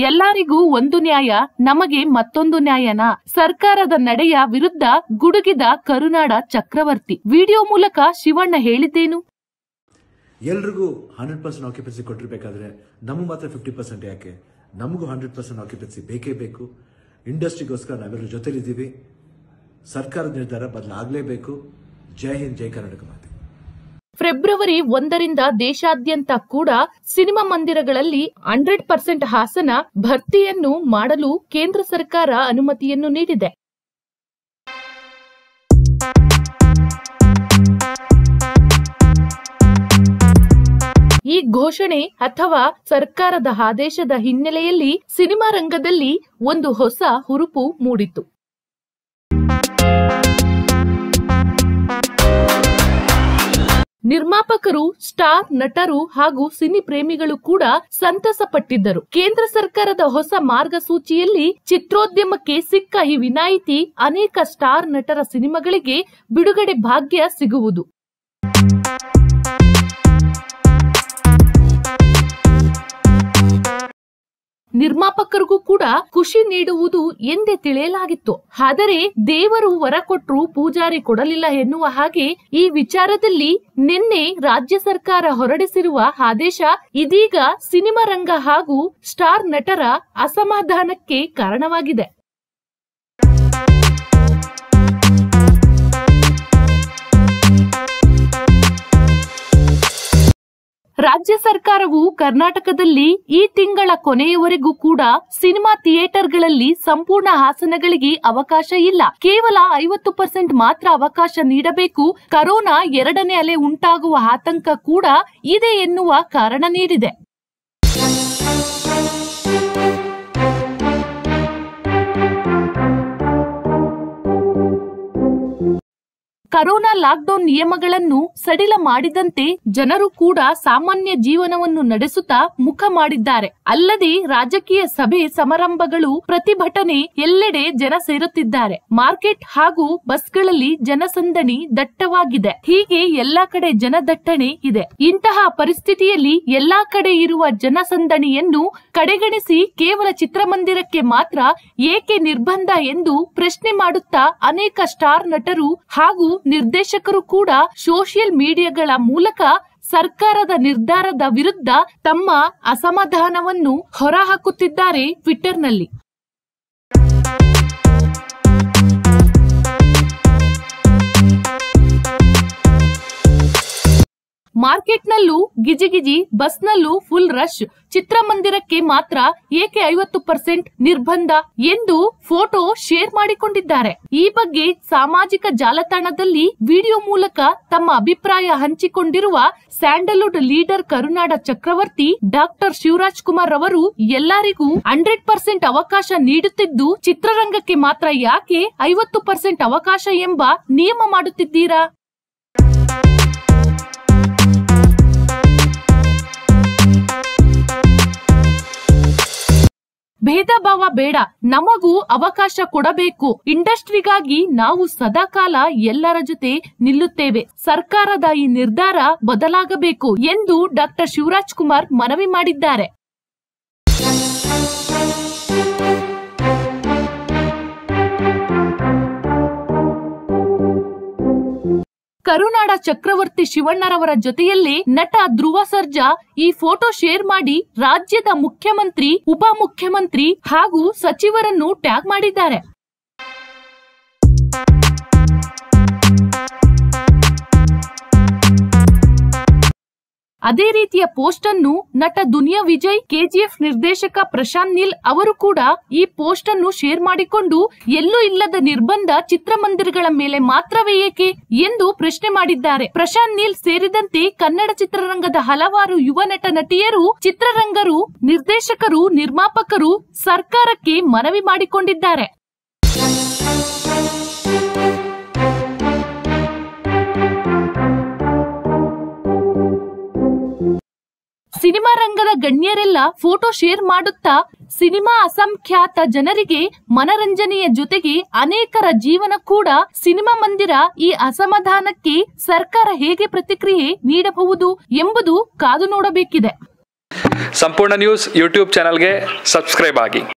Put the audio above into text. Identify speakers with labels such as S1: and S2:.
S1: ಎಲ್ಲರಿಗೂ ಒಂದು ನ್ಯಾಯ ನಮಗೆ ಮತ್ತೊಂದು ನ್ಯಾಯನ ಸರ್ಕಾರದ ನಡೆಯ ವಿರುದ್ಧ ಗುಡುಗಿದ ಕರುನಾಡ ಚಕ್ರವರ್ತಿ ವಿಡಿಯೋ ಮೂಲಕ ಶಿವಣ್ಣ ಹೇಳಿದ್ದೇನು
S2: ಎಲ್ರಿಗೂ ಹಂಡ್ರೆಡ್ ಪರ್ಸೆಂಟ್ ಆಕ್ಯುಪೆನ್ಸಿ ಕೊಟ್ಟಿರ್ಬೇಕಾದ್ರೆ ನಮಗೆ ಮಾತ್ರ ಫಿಫ್ಟಿ ಪರ್ಸೆಂಟ್ ಯಾಕೆ ನಮಗೂ ಹಂಡ್ರೆಡ್ ಪರ್ಸೆಂಟ್ ಆಕ್ಯುಪೆನ್ಸಿ ಬೇಕೇ ಬೇಕು ಇಂಡಸ್ಟ್ರಿಗೋಸ್ಕರ ನಾವೆಲ್ಲರೂ ಜೊತೆಲಿದ್ದೀವಿ ಸರ್ಕಾರದ ನಿರ್ಧಾರ ಬದಲಾಗಲೇಬೇಕು ಜೈ ಹಿಂದ್ ಜೈ ಕರ್ನಾಟಕ ಮಾತೆ
S1: ಫೆಬ್ರವರಿ ಒಂದರಿಂದ ದೇಶಾದ್ಯಂತ ಕೂಡ ಸಿನಿಮಾ ಮಂದಿರಗಳಲ್ಲಿ ಹಂಡ್ರೆಡ್ ಪರ್ಸೆಂಟ್ ಹಾಸನ ಭರ್ತಿಯನ್ನು ಮಾಡಲು ಕೇಂದ್ರ ಸರ್ಕಾರ ಅನುಮತಿಯನ್ನು ನೀಡಿದೆ ಈ ಘೋಷಣೆ ಅಥವಾ ಸರ್ಕಾರದ ಆದೇಶದ ಹಿನ್ನೆಲೆಯಲ್ಲಿ ಸಿನಿಮಾ ರಂಗದಲ್ಲಿ ಒಂದು ಹೊಸ ಹುರುಪು ಮೂಡಿತು ನಿರ್ಮಾಪಕರು ಸ್ಟಾರ್ ನಟರು ಹಾಗೂ ಸಿನಿ ಪ್ರೇಮಿಗಳು ಕೂಡ ಸಂತಸ ಪಟ್ಟಿದ್ದರು ಕೇಂದ್ರ ಸರ್ಕಾರದ ಹೊಸ ಮಾರ್ಗಸೂಚಿಯಲ್ಲಿ ಚಿತ್ರೋದ್ಯಮಕ್ಕೆ ಸಿಕ್ಕ ಈ ವಿನಾಯಿತಿ ಅನೇಕ ಸ್ಟಾರ್ ನಟರ ಸಿನಿಮಾಗಳಿಗೆ ಬಿಡುಗಡೆ ಭಾಗ್ಯ ಸಿಗುವುದು ನಿರ್ಮಾಪಕರಿಗೂ ಕೂಡ ಖುಷಿ ನೀಡುವುದು ಎಂದೇ ತಿಳಿಯಲಾಗಿತ್ತು ಆದರೆ ದೇವರು ವರ ಕೊಟ್ರು ಪೂಜಾರಿ ಕೊಡಲಿಲ್ಲ ಎನ್ನುವ ಹಾಗೆ ಈ ವಿಚಾರದಲ್ಲಿ ನಿನ್ನೆ ರಾಜ್ಯ ಸರ್ಕಾರ ಹೊರಡಿಸಿರುವ ಆದೇಶ ಇದೀಗ ಸಿನಿಮಾ ರಂಗ ಹಾಗೂ ಸ್ಟಾರ್ ನಟರ ಅಸಮಾಧಾನಕ್ಕೆ ಕಾರಣವಾಗಿದೆ ರಾಜ್ಯ ಸರ್ಕಾರವು ಕರ್ನಾಟಕದಲ್ಲಿ ಈ ತಿಂಗಳ ಕೊನೆಯವರೆಗೂ ಕೂಡ ಸಿನಿಮಾ ಥಿಯೇಟರ್ಗಳಲ್ಲಿ ಸಂಪೂರ್ಣ ಆಸನಗಳಿಗೆ ಅವಕಾಶ ಇಲ್ಲ ಕೇವಲ ಐವತ್ತು ಪರ್ಸೆಂಟ್ ಮಾತ್ರ ಅವಕಾಶ ನೀಡಬೇಕು ಕರೋನಾ ಎರಡನೇ ಅಲೆ ಉಂಟಾಗುವ ಆತಂಕ ಕೂಡ ಇದೆ ಎನ್ನುವ ಕಾರಣ ನೀಡಿದೆ ಕರೋನಾ ಲಾಕ್ಡೌನ್ ನಿಯಮಗಳನ್ನು ಸಡಿಲ ಮಾಡಿದಂತೆ ಜನರು ಕೂಡ ಸಾಮಾನ್ಯ ಜೀವನವನ್ನು ನಡೆಸುತ್ತಾ ಮುಖ ಮಾಡಿದ್ದಾರೆ ಅಲ್ಲದೆ ರಾಜಕೀಯ ಸಭೆ ಸಮಾರಂಭಗಳು ಪ್ರತಿಭಟನೆ ಎಲ್ಲೆಡೆ ಜನ ಸೇರುತ್ತಿದ್ದಾರೆ ಮಾರ್ಕೆಟ್ ಹಾಗೂ ಬಸ್ಗಳಲ್ಲಿ ಜನಸಂದಣಿ ದಟ್ಟವಾಗಿದೆ ಹೀಗೆ ಎಲ್ಲಾ ಕಡೆ ಜನದಟ್ಟಣೆ ಇದೆ ಇಂತಹ ಪರಿಸ್ಥಿತಿಯಲ್ಲಿ ಎಲ್ಲಾ ಕಡೆ ಇರುವ ಜನಸಂದಣಿಯನ್ನು ಕಡೆಗಣಿಸಿ ಕೇವಲ ಚಿತ್ರಮಂದಿರಕ್ಕೆ ಮಾತ್ರ ಏಕೆ ನಿರ್ಬಂಧ ಎಂದು ಪ್ರಶ್ನೆ ಮಾಡುತ್ತಾ ಅನೇಕ ಸ್ಟಾರ್ ನಟರು ಹಾಗೂ ನಿರ್ದೇಶಕರು ಕೂಡ ಸೋಷಿಯಲ್ ಮೀಡಿಯಾಗಳ ಮೂಲಕ ಸರ್ಕಾರದ ನಿರ್ಧಾರದ ವಿರುದ್ಧ ತಮ್ಮ ಅಸಮಾಧಾನವನ್ನು ಹೊರಹಾಕುತ್ತಿದ್ದಾರೆ ಟ್ವಿಟರ್ನಲ್ಲಿ ಮಾರ್ಕೆಟ್ನಲ್ಲೂ ಗಿಜಿಗಿಜಿ ಬಸ್ನಲ್ಲೂ ಫುಲ್ ರಶ್ ಚಿತ್ರಮಂದಿರಕ್ಕೆ ಮಾತ್ರ ಏಕೆ ಐವತ್ತು ಪರ್ಸೆಂಟ್ ನಿರ್ಬಂಧ ಎಂದು ಫೋಟೋ ಶೇರ್ ಮಾಡಿಕೊಂಡಿದ್ದಾರೆ ಈ ಬಗ್ಗೆ ಸಾಮಾಜಿಕ ಜಾಲತಾಣದಲ್ಲಿ ವಿಡಿಯೋ ಮೂಲಕ ತಮ್ಮ ಅಭಿಪ್ರಾಯ ಹಂಚಿಕೊಂಡಿರುವ ಸ್ಯಾಂಡಲ್ವುಡ್ ಲೀಡರ್ ಕರುನಾಡ ಚಕ್ರವರ್ತಿ ಡಾಕ್ಟರ್ ಶಿವರಾಜ್ ಕುಮಾರ್ ಅವರು ಎಲ್ಲರಿಗೂ ಹಂಡ್ರೆಡ್ ಪರ್ಸೆಂಟ್ ಅವಕಾಶ ನೀಡುತ್ತಿದ್ದು ಚಿತ್ರರಂಗಕ್ಕೆ ಮಾತ್ರ ಯಾಕೆ ಐವತ್ತು ಪರ್ಸೆಂಟ್ ಅವಕಾಶ ಎಂಬ ನಿಯಮ ಮಾಡುತ್ತಿದ್ದೀರಾ ಭೇದ ಭಾವ ಬೇಡ ನಮಗೂ ಅವಕಾಶ ಕೊಡಬೇಕು ಇಂಡಸ್ಟ್ರಿಗಾಗಿ ನಾವು ಸದಾಕಾಲ ಎಲ್ಲರ ಜೊತೆ ನಿಲ್ಲುತ್ತೇವೆ ಸರ್ಕಾರದ ಈ ನಿರ್ಧಾರ ಬದಲಾಗಬೇಕು ಎಂದು ಡಾಕ್ಟರ್ ಶಿವರಾಜ್ ಕುಮಾರ್ ಮನವಿ ಮಾಡಿದ್ದಾರೆ ಕರುನಾಡ ಚಕ್ರವರ್ತಿ ಶಿವಣ್ಣರವರ ಜೊತೆಯಲ್ಲಿ ನಟ ಧ್ರುವ ಸರ್ಜಾ ಈ ಫೋಟೋ ಶೇರ್ ಮಾಡಿ ರಾಜ್ಯದ ಮುಖ್ಯಮಂತ್ರಿ ಉಪಮುಖ್ಯಮಂತ್ರಿ ಹಾಗೂ ಸಚಿವರನ್ನು ಟ್ಯಾಗ್ ಮಾಡಿದ್ದಾರೆ ಅದೇ ರೀತಿಯ ಪೋಸ್ಟ್ ಅನ್ನು ನಟ ದುನಿಯಾ ವಿಜಯ್ ಕೆಜಿಎಫ್ ನಿರ್ದೇಶಕ ಪ್ರಶಾಂತ್ ನೀಲ್ ಅವರು ಕೂಡ ಈ ಪೋಸ್ಟ್ ಅನ್ನು ಶೇರ್ ಮಾಡಿಕೊಂಡು ಎಲ್ಲೂ ಇಲ್ಲದ ನಿರ್ಬಂಧ ಚಿತ್ರಮಂದಿರಗಳ ಮೇಲೆ ಮಾತ್ರವೇ ಏಕೆ ಎಂದು ಪ್ರಶ್ನೆ ಮಾಡಿದ್ದಾರೆ ಪ್ರಶಾಂತ್ ನೀಲ್ ಸೇರಿದಂತೆ ಕನ್ನಡ ಚಿತ್ರರಂಗದ ಹಲವಾರು ಯುವ ನಟ ನಟಿಯರು ಚಿತ್ರರಂಗರು ನಿರ್ದೇಶಕರು ನಿರ್ಮಾಪಕರು ಸರ್ಕಾರಕ್ಕೆ ಮನವಿ ಮಾಡಿಕೊಂಡಿದ್ದಾರೆ ಸಿನಿಮಾ ರಂಗದ ಗಣ್ಯರೆಲ್ಲ ಫೋಟೋ ಶೇರ್ ಮಾಡುತ್ತಾ ಸಿನಿಮಾ ಅಸಂಖ್ಯಾತ ಜನರಿಗೆ ಮನರಂಜನೆಯ ಜೊತೆಗೆ ಅನೇಕರ ಜೀವನ ಕೂಡ ಸಿನಿಮಾ ಮಂದಿರ ಈ ಅಸಮಾಧಾನಕ್ಕೆ ಸರ್ಕಾರ ಹೇಗೆ ಪ್ರತಿಕ್ರಿಯೆ ನೀಡಬಹುದು ಎಂಬುದು ಕಾದು ನೋಡಬೇಕಿದೆ
S3: ಸಂಪೂರ್ಣ ನ್ಯೂಸ್ ಯೂಟ್ಯೂಬ್ ಚಾನಲ್ಗೆ ಸಬ್ಸ್ಕ್ರೈಬ್ ಆಗಿ